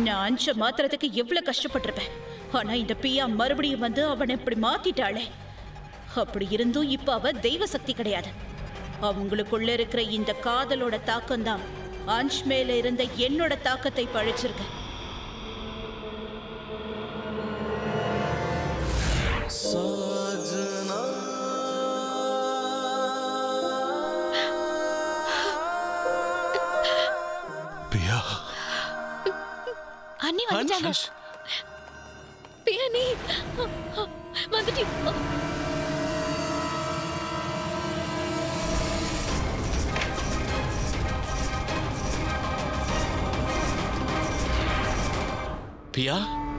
நான் அஞ்ச மாத்திரத்துக்கு எவ்வளவு கஷ்டப்பட்டிருப்பேன் ஆனா இந்த பியா மறுபடியும் வந்து அவனை இப்படி மாத்திட்டாளே அப்படி இருந்தும் இப்ப அவ தெய்வ சக்தி கிடையாது அவங்களுக்குள்ள இருக்கிற இந்த காதலோட தாக்கம் தான் அஞ்ச் மேல இருந்த என்னோட தாக்கத்தை பழிச்சிருக்கு பியா அண்ணி வந்துட்டாங்க ஹன்ஷ் பியா நீ வந்துட்டி பியா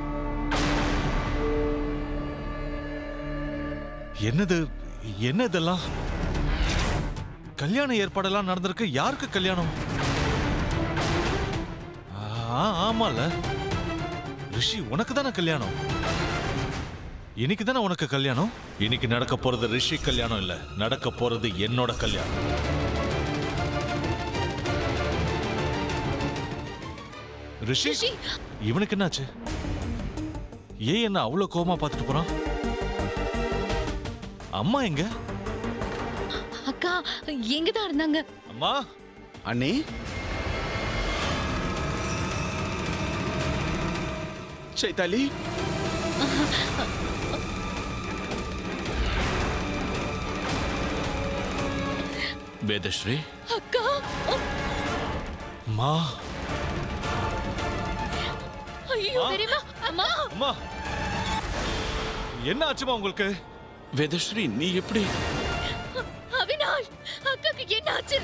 என்னது என்ன இதெல்லாம் கல்யாண ஏற்பாடெல்லாம் நடந்திருக்கு யாருக்கு கல்யாணம் ஆ, ஆமால ரிஷி உனக்கு தானே கல்யாணம் இன்னைக்கு தானே உனக்கு கல்யாணம் இன்னைக்கு நடக்க போறது ரிஷி கல்யாணம் இல்ல நடக்க போறது என்னோட கல்யாணம் ரிஷி ரிஷி. இவனுக்கு என்னாச்சு ஏன் என்ன அவ்வளவு கோவமா பார்த்துட்டு போறான் அம்மா எங்க அக்கா எங்க தான் இருந்தாங்க அம்மா அண்ணி சைதாலி வேதஸ்ரீ அக்கா அம்மா ஐயோ தெரியுமா அம்மா அம்மா என்ன ஆச்சுமா உங்களுக்கு வேதஸ்ரீ நீ எப்படி அவினாஷ் அக்காக்கு என்ன ஆச்சு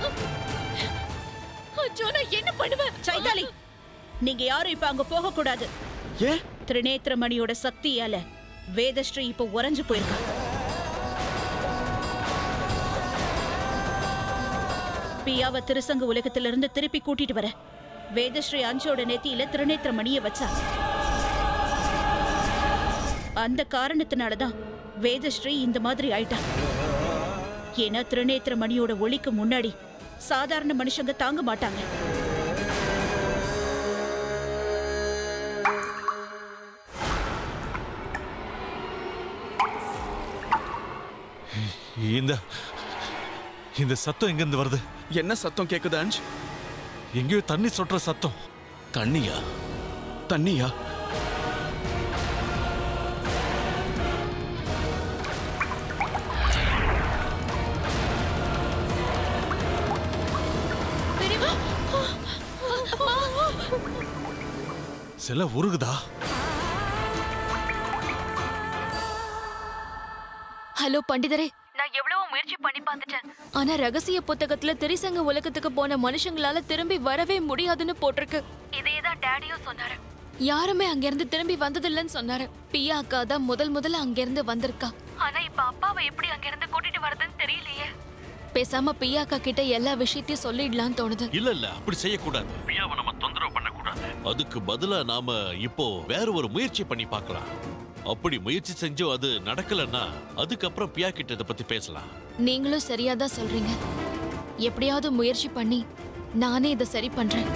அச்சோ நான் என்ன பண்ணுவேன் சைதாலி நீங்க யாரும் இப்ப அங்க போக கூடாது ஏன் திரிநேத்திரமணியோட சக்தியால வேதஸ்ரீ இப்ப உறைஞ்சு போயிருக்கா பியாவ திருசங்க உலகத்திலிருந்து திருப்பி கூட்டிட்டு வர வேதஸ்ரீ அஞ்சோட நெத்தியில திருநேத்திரமணிய வச்சா அந்த காரணத்தினாலதான் வேதஸ்ரீ இந்த மாதிரி ஆயிட்டா ஏன்னா திருநேத்திரமணியோட ஒளிக்கு முன்னாடி சாதாரண மனுஷங்க தாங்க மாட்டாங்க இந்த இந்த சத்தம் எங்க இருந்து வருது என்ன சத்தம் கேக்குது அஞ்ச் எங்கேயோ தண்ணி சொட்டுற சத்தம் தண்ணியா தண்ணியா தெரியுமா அம்மா சில உருகுதா ஹலோ பண்டிதரே நான் எவ்வளவோ முயற்சி பண்ணி பார்த்துட்டேன் ஆனா ரகசிய புத்தகத்துல திரிசங்க உலகத்துக்கு போன மனுஷங்களால திரும்பி வரவே முடியாதுன்னு போட்டிருக்கு இதே தான் டேடியும் சொன்னாரு யாருமே அங்கிருந்து திரும்பி வந்ததில்லைன்னு சொன்னாரு பியா அக்கா தான் முதல் முதல்ல அங்கிருந்து வந்திருக்கா ஆனா இப்ப அப்பாவை எப்படி அங்க இருந்து கூட்டிட்டு வரதுன்னு தெரியலையே பேசாம பியா அக்கா கிட்ட எல்லா விஷயத்தையும் சொல்லிடலாம்னு தோணுது இல்ல இல்ல அப்படி செய்யக்கூடாது பிரியாவை நம்ம தொந்தரவு பண்ணக்கூடாது அதுக்கு பதிலா நாம இப்போ வேற ஒரு முயற்சி பண்ணி பார்க்கலாம் அப்படி முயற்சி செஞ்சும் அது நடக்கலன்னா அதுக்கப்புறம் பியா கிட்ட இதை பத்தி பேசலாம் நீங்களும் சரியா தான் சொல்றீங்க எப்படியாவது முயற்சி பண்ணி நானே இதை சரி பண்றேன்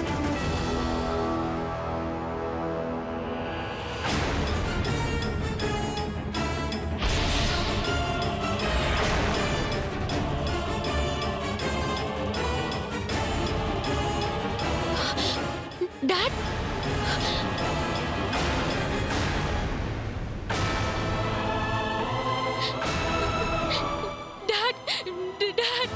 டாட் டாட் டாட்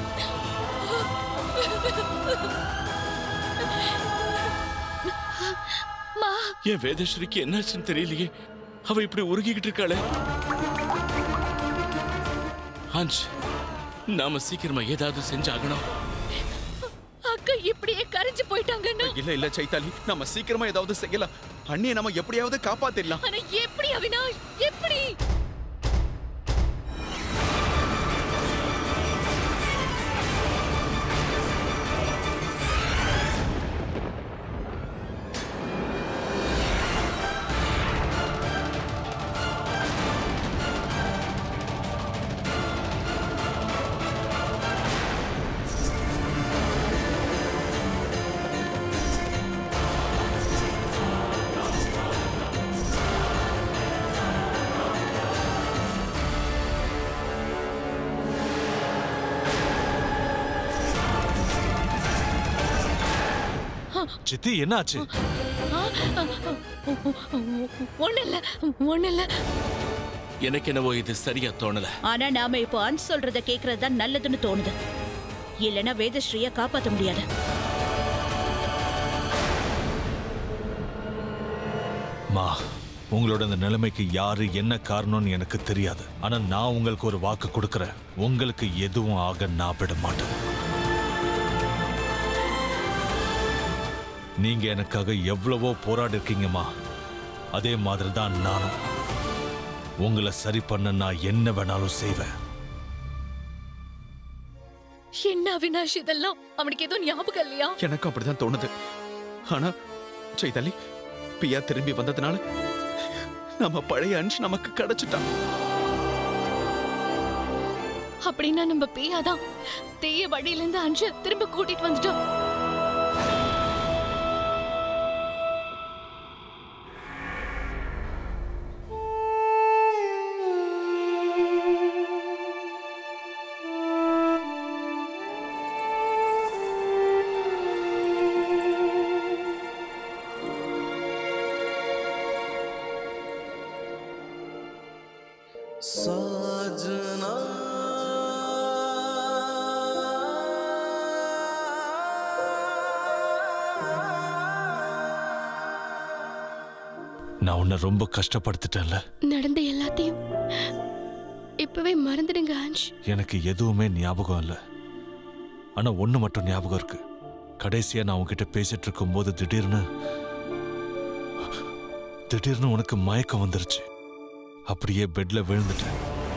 மா என் வேதஸ்ரீக்கு என்னாச்சுன்னு தெரியலையே அவ இப்படி உருகிக்கிட்டு இருக்காளே அஞ்ச் நாம சீக்கிரமா ஏதாவது செஞ்சாகணும் அக்கா இப்படியே கரைஞ்சு போயிட்டாங்கன்னா இல்ல இல்ல சைத்தாலி நம்ம சீக்கிரமா ஏதாவது செய்யலாம் அண்ணியை நம்ம எப்படியாவது காப்பாத்திடலாம் ஆனா எப்படி அவினாஷ் எப்படி சித்தி என்னாச்சு ஒண்ணு இல்ல ஒண்ணு இல்ல எனக்கு என்னவோ இது சரியா தோணல ஆனா நாம இப்போ அன்ஸ் சொல்றத கேக்குறது தான் நல்லதுன்னு தோணுது இல்லனா வேதஸ்ரீய காப்பாத்த முடியாது மா உங்களோட இந்த நிலைமைக்கு யாரு என்ன காரணம்னு எனக்கு தெரியாது ஆனா நான் உங்களுக்கு ஒரு வாக்கு கொடுக்கறேன் உங்களுக்கு எதுவும் ஆக நான் விட மாட்டேன் நீங்க எனக்காக எவ்வளவோ போராடி இருக்கீங்கம்மா அதே மாதிரி தான் நானும் உங்களை சரி பண்ண நான் என்ன வேணாலும் செய்வேன் என்ன அவினாஷ் இதெல்லாம் அவனுக்கு எதுவும் ஞாபகம் இல்லையா எனக்கு அப்படிதான் தோணுது ஆனா சைதாலி பியா திரும்பி வந்ததுனால நம்ம பழைய அன்ஷ் நமக்கு கிடைச்சிட்டான் அப்படின்னா நம்ம பேயாதான் தேய வழியில இருந்து அஞ்சு திரும்ப கூட்டிட்டு வந்துட்டோம் நான் உன்னை ரொம்ப கஷ்டப்படுத்திட்டேன்ல நடந்த எல்லாத்தையும் இப்பவே மறந்துடுங்க அன்ஷ் எனக்கு எதுவுமே ஞாபகம் இல்லை ஆனா ஒண்ணு மட்டும் ஞாபகம் இருக்கு கடைசியா நான் உன்கிட்ட பேசிட்டு இருக்கும்போது திடீர்னு திடீர்னு உனக்கு மயக்கம் வந்துருச்சு அப்படியே பெட்ல விழுந்துட்டேன்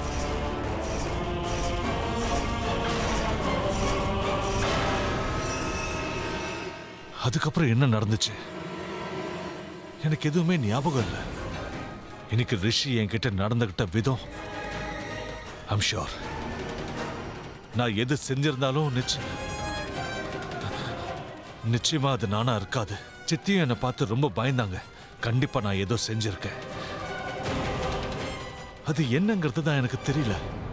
அதுக்கப்புறம் என்ன நடந்துச்சு எனக்கு எதுவுமே ஞாபகம் இல்லை இன்னைக்கு ரிஷி என்கிட்ட நடந்துகிட்ட விதம் ஐம் ஷோர் நான் எது செஞ்சிருந்தாலும் நிச்சயம் நிச்சயமா அது நானா இருக்காது சித்தியும் என்னை பார்த்து ரொம்ப பயந்தாங்க கண்டிப்பா நான் ஏதோ செஞ்சிருக்கேன் அது என்னங்கிறது தான் எனக்கு தெரியல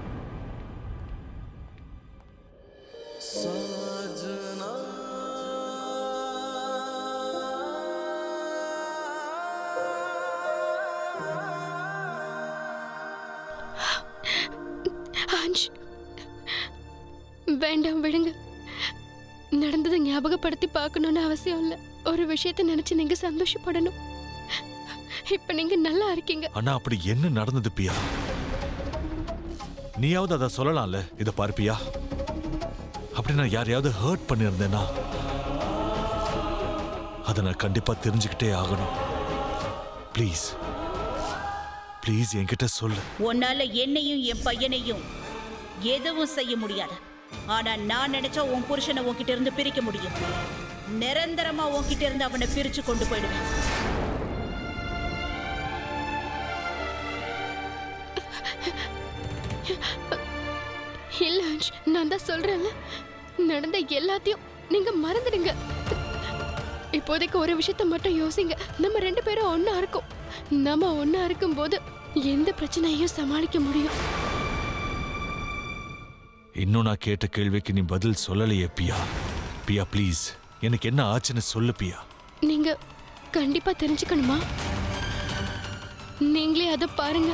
அன்ஷ் வேண்டாம் விடுங்க நடந்ததை ஞாபகப்படுத்தி பார்க்கணும்னு அவசியம் இல்லை ஒரு விஷயத்தை நினைச்சு நீங்க சந்தோஷப்படணும் இப்ப நீங்க நல்லா இருக்கீங்க ஆனா அப்படி என்ன நடந்தது பியா நீயாவது அதை சொல்லலாம்ல இத பாரு பியா அப்படி நான் யாரையாவது ஹர்ட் பண்ணியிருந்தேனா அதை நான் கண்டிப்பா தெரிஞ்சுக்கிட்டே ஆகணும் ப்ளீஸ் ப்ளீஸ் என்கிட்ட சொல்லு உன்னால என்னையும் என் பையனையும் எதுவும் செய்ய முடியாது ஆனா நான் நினைச்சா உன் புருஷனை உன்கிட்ட இருந்து பிரிக்க முடியும் நிரந்தரமா உன்கிட்ட இருந்து அவனை பிரிச்சு கொண்டு போயிடுவேன் இல்ல அன்ஷ் நான் தான் சொல்றேன்ல நடந்த எல்லாத்தையும் நீங்க மறந்துடுங்க இப்போதைக்கு ஒரு விஷயத்த மட்டும் யோசிங்க நம்ம ரெண்டு பேரும் ஒண்ணா இருக்கோம் நம்ம ஒண்ணா இருக்கும்போது எந்த பிரச்சனையையும் சமாளிக்க முடியும் இன்னும் நான் கேட்ட கேள்விக்கு நீ பதில் சொல்லலையே பியா பியா ப்ளீஸ் எனக்கு என்ன ஆச்சுன்னு சொல்லு பியா நீங்க கண்டிப்பா தெரிஞ்சுக்கணுமா நீங்களே அதை பாருங்க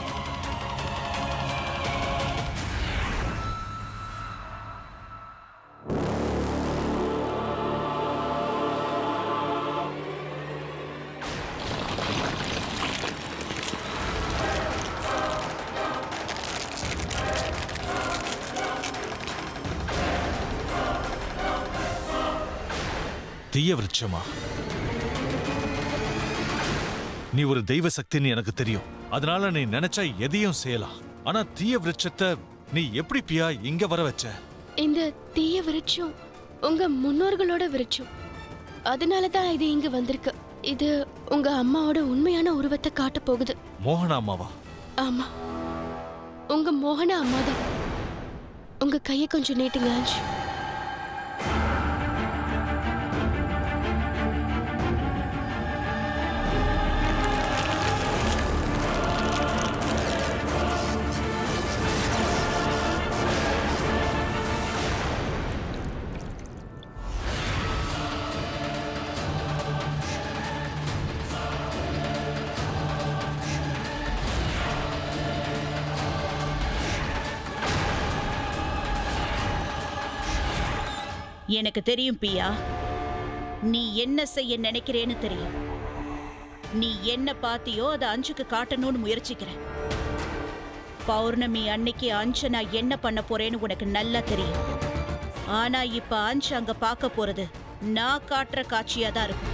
தீய விருட்சமா நீ ஒரு தெய்வ சக்தின்னு எனக்கு தெரியும் அதனால நீ நினைச்சா எதையும் செய்யலாம் ஆனா தீய விருட்சத்தை நீ எப்படி பியா இங்க வர வச்ச இந்த தீய விருட்சம் உங்க முன்னோர்களோட விருட்சம் அதனால தான் இது இங்க வந்திருக்கு இது உங்க அம்மாவோட உண்மையான உருவத்தை காட்ட போகுது மோகனா அம்மாவா ஆமா உங்க மோகன அம்மா தான் உங்க கையை கொஞ்சம் நீட்டுங்க அன்ஷ் எனக்கு தெரியும் பியா நீ என்ன செய்ய நினைக்கிறேன்னு தெரியும் நீ என்ன பாத்தியோ அதை அஞ்சுக்கு காட்டணும்னு முயற்சிக்கிற பௌர்ணமி அன்னைக்கு அஞ்சு நான் என்ன பண்ண போறேன்னு உனக்கு நல்லா தெரியும் ஆனா இப்ப அஞ்சு அங்க பார்க்க போறது நான் காட்டுற காட்சியா தான் இருக்கும்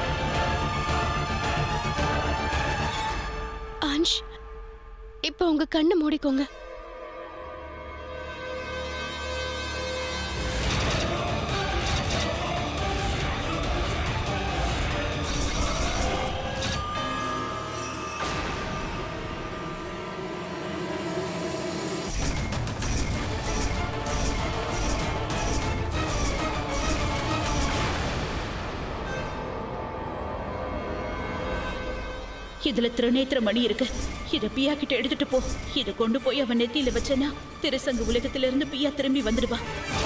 அன்ஷ் இப்போ உங்க கண்ணை மூடிக்கோங்க இதுல திருநேத்திர மணி இருக்கு இத பியா கிட்ட எடுத்துட்டு போ இத கொண்டு போய் அவன் நெத்தியில வச்சனா திருசங்க உலகத்துல இருந்து பியா திரும்பி வந்துடுவா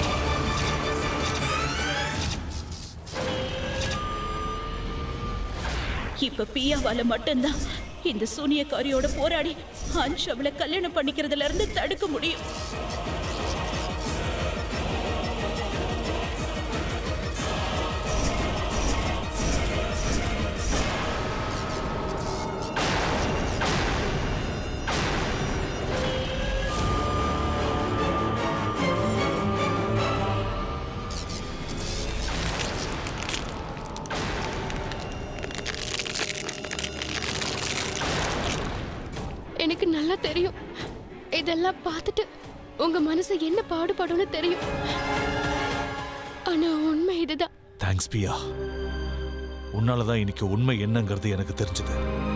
இப்ப பியாவால மட்டும்தான் இந்த சூனியக்காரியோட போராடி அன்ஷ் அவளை கல்யாணம் பண்ணிக்கிறதுல இருந்து தடுக்க முடியும் எனக்கு நல்லா தெரியும் இதெல்லாம் பார்த்துட்டு உங்க மனசு என்ன பாடுபடும்னு தெரியும் ஆனா உண்மை இதுதான் தேங்க்ஸ் பியா உன்னால தான் இன்னைக்கு உண்மை என்னங்கிறது எனக்கு தெரிஞ்சது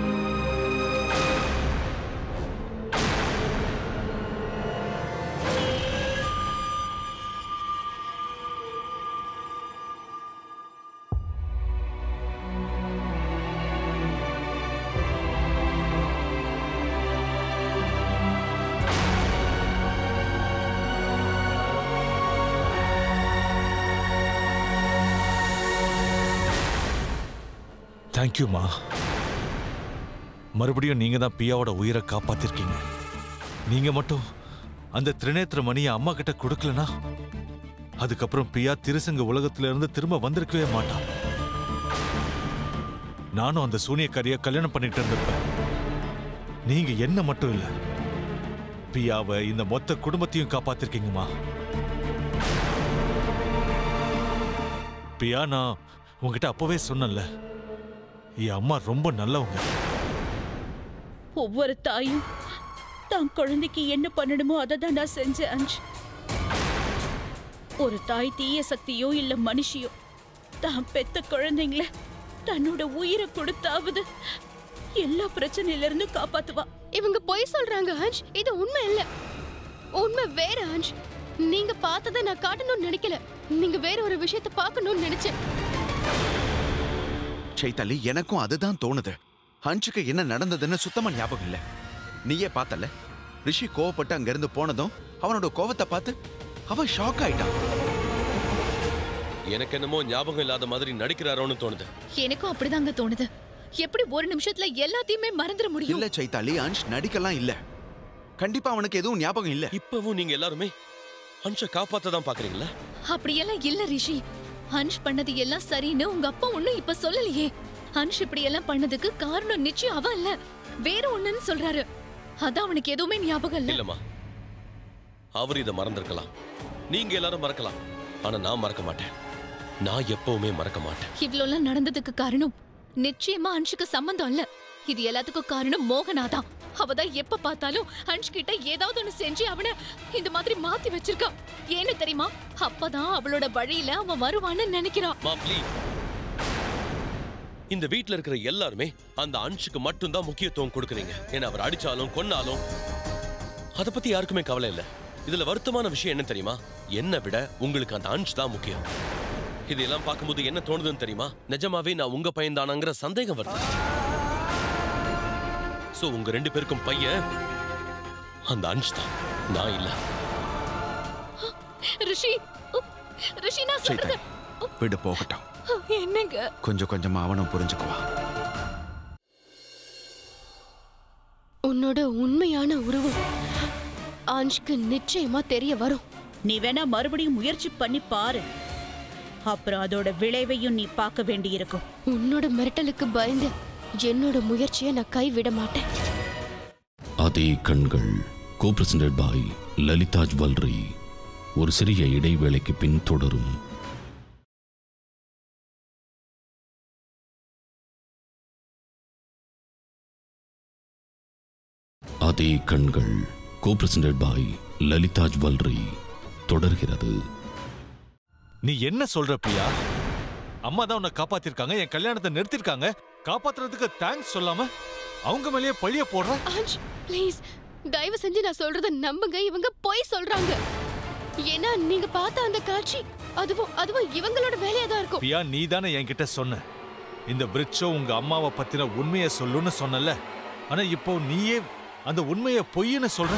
தேங்க்யூமா மறுபடியும் நீங்க தான் பியாவோட உயிரை காப்பாத்திருக்கீங்க நீங்க மட்டும் அந்த திரிநேத்திர மணியை அம்மா கிட்ட கொடுக்கலனா அதுக்கப்புறம் பியா திருசங்க உலகத்துல இருந்து திரும்ப வந்திருக்கவே மாட்டான் நானும் அந்த சூனியக்காரிய கல்யாணம் பண்ணிட்டு இருந்திருப்பேன் நீங்க என்ன மட்டும் இல்ல பியாவை இந்த மொத்த குடும்பத்தையும் காப்பாத்திருக்கீங்கம்மா பியா நான் உங்ககிட்ட அப்பவே சொன்னேன்ல என் அம்மா ரொம்ப நல்லவங்க ஒவ்வொரு தாயும் தான் குழந்தைக்கு என்ன பண்ணணுமோ அதை தான் நான் செஞ்சேன் அஞ்சு ஒரு தாய் தீய சக்தியோ இல்ல மனுஷியோ தான் பெத்த குழந்தைங்கள தன்னோட உயிரை கொடுத்தாவது எல்லா பிரச்சனையில இருந்து காப்பாத்துவா இவங்க பொய் சொல்றாங்க அன்ஷ் இது உண்மை இல்ல உண்மை வேற அன்ஷ் நீங்க பார்த்ததை நான் காட்டணும்னு நினைக்கல நீங்க வேற ஒரு விஷயத்த பார்க்கணும்னு நினைச்சேன் சைத்தாலி எனக்கும் அதுதான் தோணுது ஹன்ஷுக்கு என்ன நடந்ததுன்னு சுத்தமா ஞாபகம் இல்ல நீயே பார்த்தல ரிஷி கோவப்பட்டு அங்கிருந்து போனதும் அவனோட கோவத்தை பார்த்து அவன் ஷாக் ஆயிட்டான் எனக்கு என்னமோ ஞாபகம் இல்லாத மாதிரி நடிக்கிறாரோன்னு தோணுது எனக்கும் அப்படிதாங்க தோணுது எப்படி ஒரு நிமிஷத்துல எல்லாத்தையுமே மறந்துட முடியும் இல்ல சைத்தாலி அன்ஷ் நடிக்கலாம் இல்ல கண்டிப்பா அவனுக்கு எதுவும் ஞாபகம் இல்ல இப்பவும் நீங்க எல்லாருமே அன்ஷ காப்பாத்த தான் பாக்குறீங்களா அப்படியெல்லாம் இல்ல ரிஷி ஹன்ஷ் பண்ணது எல்லாம் சரின்னு உங்க அப்பா ஒண்ணும் இப்ப சொல்லலையே ஹன்ஷ் இப்படி எல்லாம் பண்ணதுக்கு காரணம் நிச்சயம் அவன் இல்ல வேற ஒண்ணுன்னு சொல்றாரு அதான் அவனுக்கு எதுவுமே ஞாபகம் இல்ல இல்லம்மா அவர் இதை மறந்திருக்கலாம் நீங்க எல்லாரும் மறக்கலாம் ஆனா நான் மறக்க மாட்டேன் நான் எப்பவுமே மறக்க மாட்டேன் இவ்ளோலாம் நடந்ததுக்கு காரணம் நிச்சயமா அன்ஷுக்கு சம்பந்தம் இல்ல இது எல்லாத்துக்கும் காரணம் மோகனா தான் அவ தான் எப்ப பார்த்தாலும் அன்ஷ் கிட்ட ஏதாவது ஒண்ணு செஞ்சு அவனை இந்த மாதிரி மாத்தி வச்சிருக்கா ஏன்னு தெரியுமா அப்பதான் அவளோட வழியில அவன் வருவான்னு நினைக்கிறான் மா ப்ளீஸ் இந்த வீட்ல இருக்கிற எல்லாருமே அந்த அன்ஷுக்கு மட்டும்தான் முக்கியத்துவம் கொடுக்குறீங்க ஏன்னா அவர் அடிச்சாலும் கொன்னாலும் அத பத்தி யாருக்குமே கவலை இல்ல இதுல வருத்தமான விஷயம் என்ன தெரியுமா என்னை விட உங்களுக்கு அந்த அன்ஷ் தான் முக்கியம் இதெல்லாம் பார்க்கும்போது என்ன தோணுதுன்னு தெரியுமா நிஜமாவே நான் உங்க பையன் தானாங்கிற சந்தேகம் வருது சோ உங்க ரெண்டு பேருக்கும் பையன் அந்த அன்ஷ் தான் நான் இல்ல ரிஷி ரிஷி நான் சொல்றது சைத்தாலி விடு போகட்டும் என்னங்க கொஞ்சம் கொஞ்சமா அவனும் புரிஞ்சுக்குவான் உன்னோட உண்மையான உருவம் அன்ஷ்க்கு நிச்சயமா தெரிய வரும் நீ வேணா மறுபடியும் முயற்சி பண்ணி பாரு அப்புறம் அதோட விளைவையும் நீ பார்க்க வேண்டியிருக்கும் உன்னோட மிரட்டலுக்கு பயந்து என்னோட முயற்சியை நான் கைவிட மாட்டேன் அதே கண்கள் co presented by Lalitha jewellery ஒரு சிறிய இடைவேளைக்கு பின் தொடரும் அதே கண்கள் co presented by Lalitha jewellery தொடர்கிறது நீ என்ன சொல்ற பிரியா அம்மா தான் உன்னை காப்பாத்திருக்காங்க என் கல்யாணத்தை நிறுத்திருக்காங்க காப்பாத்துறதுக்கு தேங்க்ஸ் சொல்லாம அவங்க மேலேயே பழிய போடுற ஆஞ்ச் ப்ளீஸ் தயவு செஞ்சு நான் சொல்றத நம்புங்க இவங்க பொய் சொல்றாங்க ஏன்னா நீங்க பார்த்த அந்த காட்சி அதுவும் அதுவும் இவங்களோட வேலையா தான் இருக்கும் பிரியா நீ தானே என்கிட்ட சொன்ன இந்த விருட்சோ உங்க அம்மாவை பத்தின உண்மையை சொல்லுன்னு சொன்னல ஆனா இப்போ நீயே அந்த உண்மையை பொய்ன்னு சொல்ற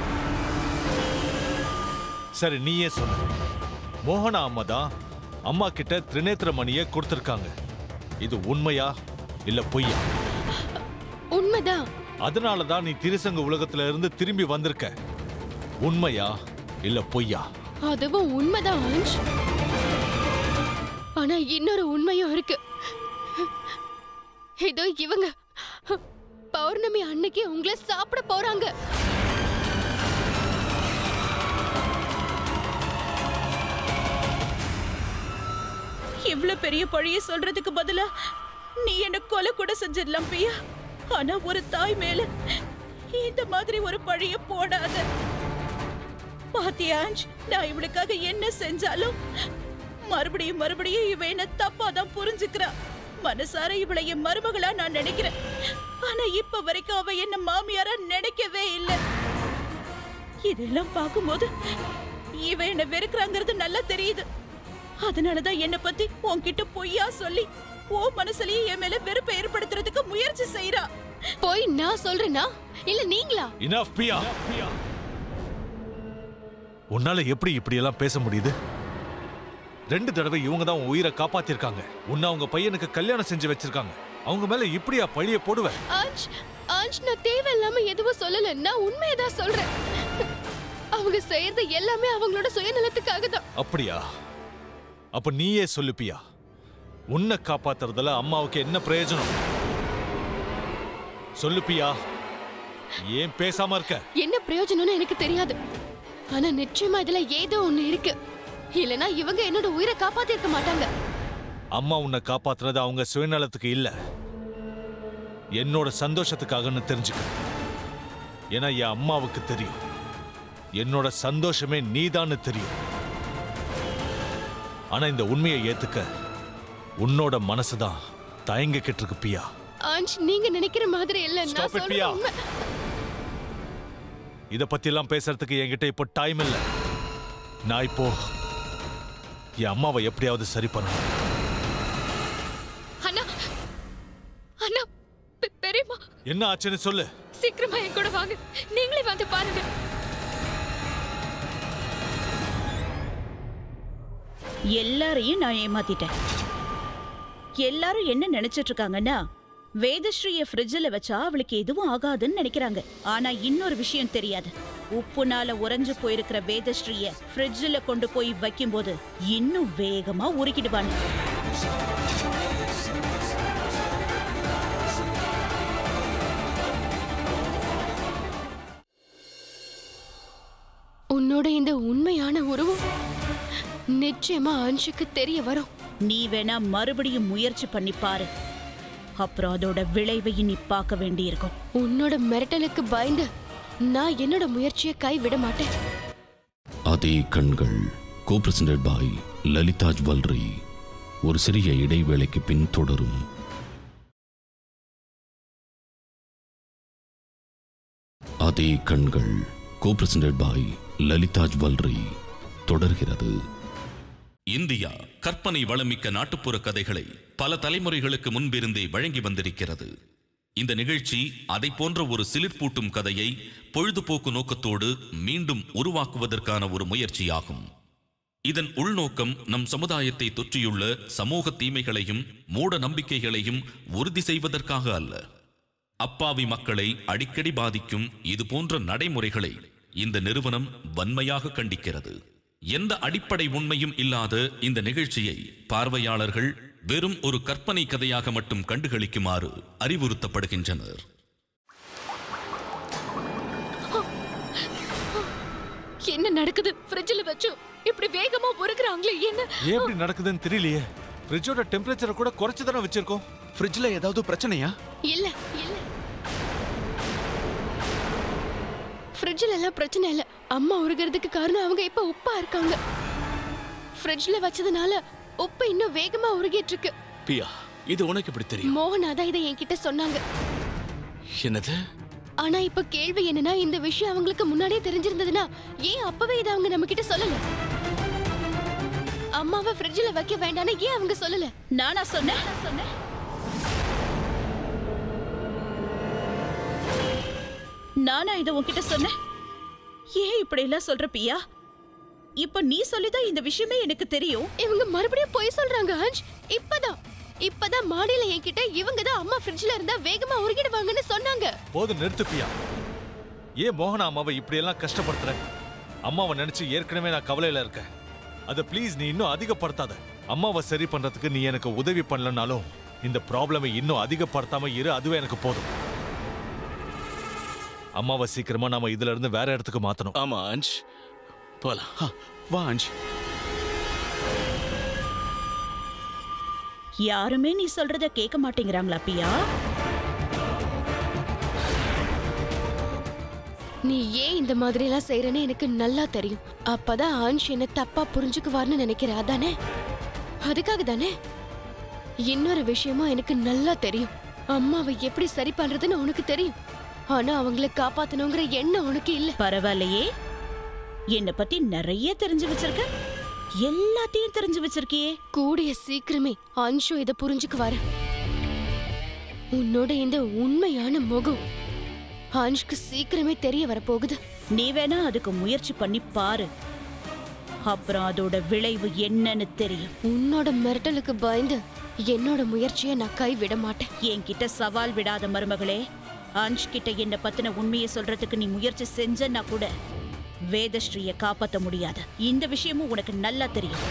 சரி நீயே சொல்லு மோகனா அம்மா தான் அம்மா கிட்ட திரிநேத்திர மணியை கொடுத்திருக்காங்க இது உண்மையா இல்ல பொய்யா உண்மைதான் அதனால தான் நீ திருசங்க உலகத்துல இருந்து திரும்பி வந்திருக்க உண்மையா இல்ல பொய்யா அதுவும் உண்மைதான் ஆஞ்ச் ஆனா இன்னொரு உண்மையும் இருக்கு இதோ இவங்க பௌர்ணமி அன்னைக்கு உங்களை சாப்பிட போறாங்க இவ்ளோ பெரிய பழிய சொல்றதுக்கு பதிலா நீ என்ன கொலை கூட செஞ்சிடலாம் பிரியா ஆனா ஒரு தாய் மேல இந்த மாதிரி ஒரு பழிய போடாத பாத்தியாஞ்ச் நான் இவளுக்காக என்ன செஞ்சாலும் மறுபடியும் மறுபடியும் இவ என்ன தப்பா தான் புரிஞ்சுக்கிறா மனசார இவளை என் மருமகளா நான் நினைக்கிறேன் ஆனா இப்ப வரைக்கும் அவ என்ன மாமியாரா நினைக்கவே இல்லை இதெல்லாம் பார்க்கும்போது இவ என்ன வெறுக்கிறாங்கிறது நல்லா தெரியுது அதனாலதான் என்ன பத்தி உன்கிட்ட பொய்யா சொல்லி ஓ மனசுலயே என் மேல வெறுப்பை ஏற்படுத்துறதுக்கு முயற்சி செய்றா போய் நான் சொல்றேனா இல்ல நீங்களா இனஃப் பியா உன்னால எப்படி இப்படி எல்லாம் பேச முடியுது ரெண்டு தடவை இவங்க தான் உன் உயிரை காப்பாத்திருக்காங்க உன்னை அவங்க பையனுக்கு கல்யாணம் செஞ்சு வச்சிருக்காங்க அவங்க மேல இப்படியா பழிய போடுவ ஆஞ்ச் ஆஞ்ச் நான் தேவையில்லாம எதுவும் சொல்லல நான் உண்மையை தான் சொல்றேன் அவங்க செய்யறது எல்லாமே அவங்களோட சுயநலத்துக்காக தான் அப்படியா அப்ப நீயே சொல்லுப்பியா உன்னை காப்பாத்துறதுல அம்மாவுக்கு என்ன பிரயோஜனம் சொல்லுப்பியா ஏன் பேசாம இருக்க என்ன பிரயோஜனம்னு எனக்கு தெரியாது ஆனா நிச்சயமா இதுல ஏதோ ஒண்ணு இருக்கு இல்லனா இவங்க என்னோட உயிரை காப்பாத்தி இருக்க மாட்டாங்க அம்மா உன்னை காப்பாத்துறது அவங்க சுயநலத்துக்கு இல்ல என்னோட சந்தோஷத்துக்காகன்னு தெரிஞ்சுக்க ஏன்னா என் அம்மாவுக்கு தெரியும் என்னோட சந்தோஷமே நீதான்னு தெரியும் ஆனா இந்த உண்மையை ஏத்துக்க உன்னோட மனசுதான் தயங்கிக்கிட்டு இருக்கு பியா ஆஞ்ச் நீங்க நினைக்கிற மாதிரி இல்ல Stop நான் it, சொல்றது பிரியா. உண்மை இத பத்தி எல்லாம் பேசுறதுக்கு என்கிட்ட இப்போ டைம் இல்ல நான் இப்போ என் அம்மாவை எப்படியாவது சரி பண்ணணும் அண்ணா அண்ணா பெ- பெரியம்மா என்ன ஆச்சுன்னு சொல்லு சீக்கிரமா என் கூட வாங்க நீங்களே வந்து பாருங்க எல்லாரையும் நான் ஏமாத்திட்டேன் எல்லாரும் என்ன நினைச்சிட்டு இருக்காங்கன்னா வேதஸ்ரீய ஃப்ரிட்ஜில் வச்சா அவளுக்கு எதுவும் ஆகாதுன்னு நினைக்கிறாங்க ஆனா இன்னொரு விஷயம் தெரியாது உப்புனால உறைஞ்சு போயிருக்கிற வேதஸ்ரீய ஃப்ரிட்ஜில் கொண்டு போய் வைக்கும்போது இன்னும் வேகமா உருக்கிடுவாங்க உன்னோட இந்த உண்மையான உருவம் நிச்சயமா அன்ஷுக்கு தெரிய வரும் நீ வேணா மறுபடியும் முயற்சி பண்ணி பாரு அப்புறம் அதோட விளைவையும் நீ பார்க்க வேண்டியிருக்கும் உன்னோட மிரட்டலுக்கு பயந்து நான் என்னோட முயற்சியை கைவிட மாட்டேன் அதே கண்கள் co presented by Lalitha jewellery ஒரு சிறிய இடைவேளைக்கு பின் தொடரும் அதே கண்கள் co presented by Lalitha jewellery தொடர்கிறது இந்தியா கற்பனை வளமிக்க நாட்டுப்புற கதைகளை பல தலைமுறைகளுக்கு முன்பிருந்தே வழங்கி வந்திருக்கிறது இந்த நிகழ்ச்சி அதை போன்ற ஒரு சிலிர்ப்பூட்டும் கதையை பொழுதுபோக்கு நோக்கத்தோடு மீண்டும் உருவாக்குவதற்கான ஒரு முயற்சியாகும் இதன் உள்நோக்கம் நம் சமுதாயத்தை தொற்றியுள்ள சமூக தீமைகளையும் மூட நம்பிக்கைகளையும் உறுதி செய்வதற்காக அல்ல அப்பாவி மக்களை அடிக்கடி பாதிக்கும் இது போன்ற நடைமுறைகளை இந்த நிறுவனம் வன்மையாக கண்டிக்கிறது எந்த அடிப்படை உண்மையும் இல்லாத இந்த நிகழ்ச்சியை பார்வையாளர்கள் வெறும் ஒரு கற்பனை கதையாக மட்டும் கண்டுகளிக்குமாறு அறிவுறுத்தப்படுகின்றனர் என்ன நடக்குது ஃப்ரிட்ஜில் வச்சு இப்படி வேகமா உருக்குறாங்களே என்ன ஏன் இப்படி நடக்குதுன்னு தெரியலையே ஃப்ரிட்ஜோட டெம்பரேச்சரை கூட குறைச்சு தானே வச்சிருக்கோம் ஃப்ரிட்ஜ்ல ஏதாவது பிரச்சனையா இல்ல இல்ல ஃப்ரிட்ஜில் எல்லாம் பிரச்சனை இல்ல அம்மா உருகிறதுக்கு காரணம் அவங்க இப்ப உப்பா இருக்காங்க ஃப்ரிட்ஜ்ல வச்சதுனால உப்பு இன்னும் வேகமா உருகிட்டு இருக்கு பியா இது உனக்கு எப்படி தெரியும் மோகனா தான் இதை என்கிட்ட சொன்னாங்க என்னது ஆனா இப்ப கேள்வி என்னன்னா இந்த விஷயம் அவங்களுக்கு முன்னாடியே தெரிஞ்சிருந்ததுன்னா ஏன் அப்பவே இதை அவங்க நம்ம கிட்ட சொல்லல அம்மாவை ஃப்ரிட்ஜில் வைக்க வேண்டாம்னு ஏன் அவங்க சொல்லல நானா சொன்னேன் சொன்னேன் நானா இதை உன்கிட்ட சொன்னேன் ஏன் இப்படி எல்லாம் சொல்ற பியா இப்ப நீ சொல்லிதான் இந்த விஷயமே எனக்கு தெரியும் இவங்க மறுபடியும் பொய் சொல்றாங்க ஹன்ஷ் இப்பதான் இப்பதான் மாடியில என்கிட்ட இவங்க தான் அம்மா ஃப்ரிட்ஜ்ல இருந்தா வேகமா உருகிடுவாங்கன்னு சொன்னாங்க போதும் நிறுத்துப்பியா ஏன் மோகனா அம்மாவை இப்படியெல்லாம் கஷ்டப்படுத்துற அம்மாவை நினைச்சு ஏற்கனவே நான் கவலையில இருக்கேன் அதை ப்ளீஸ் நீ இன்னும் அதிகப்படுத்தாத அம்மாவை சரி பண்றதுக்கு நீ எனக்கு உதவி பண்ணலனாலும் இந்த ப்ராப்ளமை இன்னும் அதிகப்படுத்தாம இரு அதுவே எனக்கு போதும் அம்மாவை சீக்கிரமா நாம இதுல இருந்து வேற இடத்துக்கு மாத்தணும் ஆமா அன்ஷ் போலாம் ஆ, வா அன்ஷ் யாருமே நீ சொல்றத கேட்க மாட்டேங்கிறாங்களா பியா நீ ஏன் இந்த மாதிரி எல்லாம் செய்யறன்னு எனக்கு நல்லா தெரியும் அப்பதான் ஹன்ஷ் என்ன தப்பா புரிஞ்சுக்குவார்னு நினைக்கிற அதானே அதுக்காக தானே இன்னொரு விஷயமும் எனக்கு நல்லா தெரியும் அம்மாவை எப்படி சரி பண்றதுன்னு உனக்கு தெரியும் ஆனா அவங்கள காப்பாத்தணுங்கிற எண்ணம் உனக்கு இல்ல பரவாயில்லையே என்னை பத்தி நிறைய தெரிஞ்சு வச்சிருக்க எல்லாத்தையும் தெரிஞ்சு வச்சிருக்கியே கூடிய சீக்கிரமே அன்ஷு இத புரிஞ்சுக்குவாரு உன்னோட இந்த உண்மையான முகம் அன்ஷ்க்கு சீக்கிரமே தெரிய வரப்போகுது நீ வேணா அதுக்கு முயற்சி பண்ணி பாரு அப்புறம் அதோட விளைவு என்னன்னு தெரியும் உன்னோட மிரட்டலுக்கு பயந்து என்னோட முயற்சியை நான் கைவிட மாட்டேன் என்கிட்ட சவால் விடாத மருமகளே அன்ஷ் கிட்ட என்ன பத்தின உண்மையை சொல்றதுக்கு நீ முயற்சி செஞ்சன்னா கூட வேதஸ்ரீய காப்பாத்த முடியாது இந்த விஷயமும் உனக்கு நல்லா தெரியும்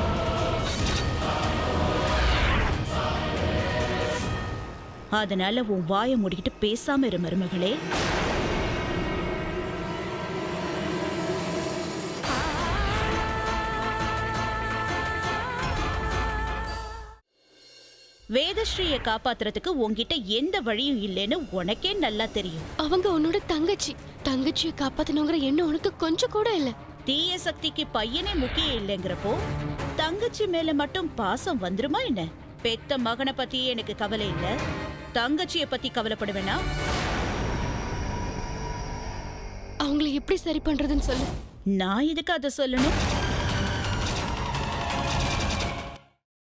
அதனால உன் வாயை மூடிக்கிட்டு பேசாம இரு மருமகளே வேதஸ்ரீயை காப்பாத்துறதுக்கு உன்கிட்ட எந்த வழியும் இல்லைன்னு உனக்கே நல்லா தெரியும் அவங்க உன்னோட தங்கச்சி தங்கச்சியை காப்பாத்தணுங்கிற எண்ணம் உனக்கு கொஞ்சம் கூட இல்ல தீய சக்திக்கு பையனே முக்கியம் இல்லைங்கிறப்போ தங்கச்சி மேல மட்டும் பாசம் வந்துருமா என்ன பெத்த மகனை பத்தியே எனக்கு கவலை இல்ல தங்கச்சிய பத்தி கவலைப்படுவேனா அவங்கள எப்படி சரி பண்றதுன்னு சொல்லு நான் எதுக்கு அதை சொல்லணும்